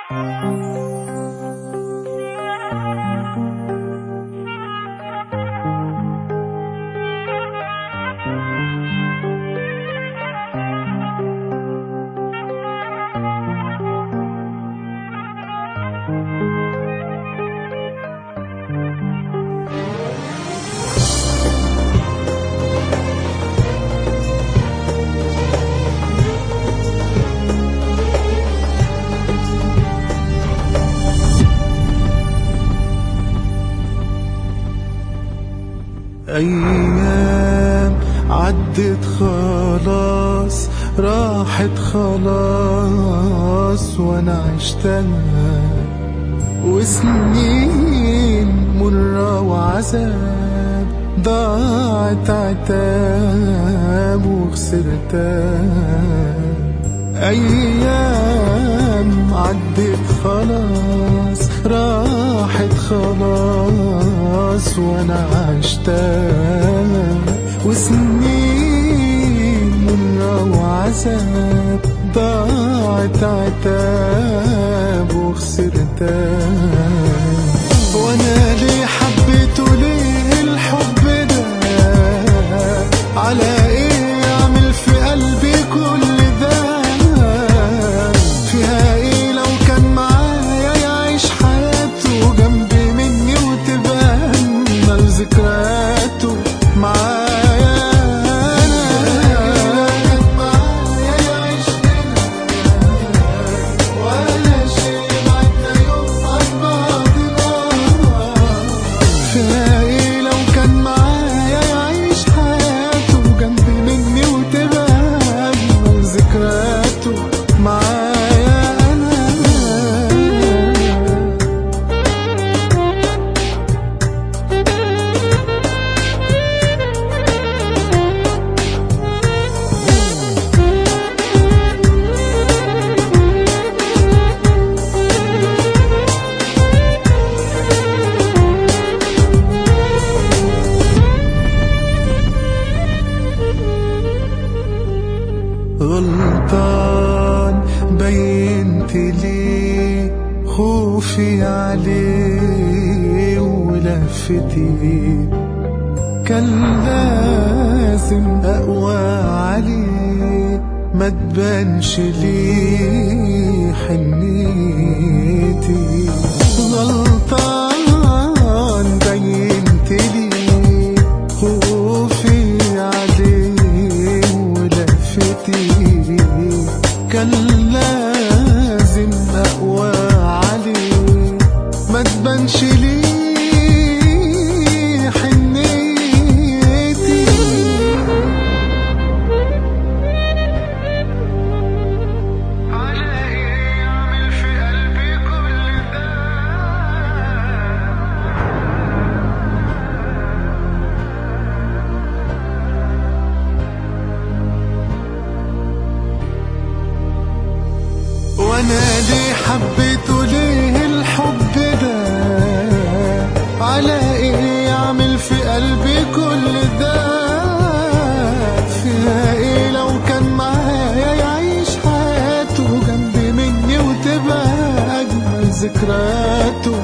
أيام عدت خلاص راحت خلاص وأنا عشتها وسنين مرة وعذاب ضاعت عتاب وخسرتها أيام عدت خلاص راحت خلاص وأنا عشتها وسنين مرة وعذاب ضاعت عتاب وخسرتها وانا ليه حبيته ليه الحب ده على ايه اعمل في قلبي كل ده فيها ايه لو كان معايا يعيش حياته جنبي مني وتبقى اجمل ذكرياته معايا انا معايا يعيش ولا شيء بعدنا يوم عن بعضنا فيها ايه لو كان معايا يعيش حياته جنبي مني وتبقى اجمل ذكرياته معايا انا غلطان بينت لي خوفي عليه ولفتي كان لازم اقوى عليه ما تبانش لي حنيتي غلطان بينت لي خوفي عليه ولفتي كان لازم اقوى عليه ما تبانش لي حنيتي على ايه اعمل في قلبي كل ده وانا ليه حبيته ليه الحب ده على ايه اعمل في قلبي كل ده فيها ايه لو كان معايا يعيش حياته جنبي مني وتبقى اجمل ذكرياته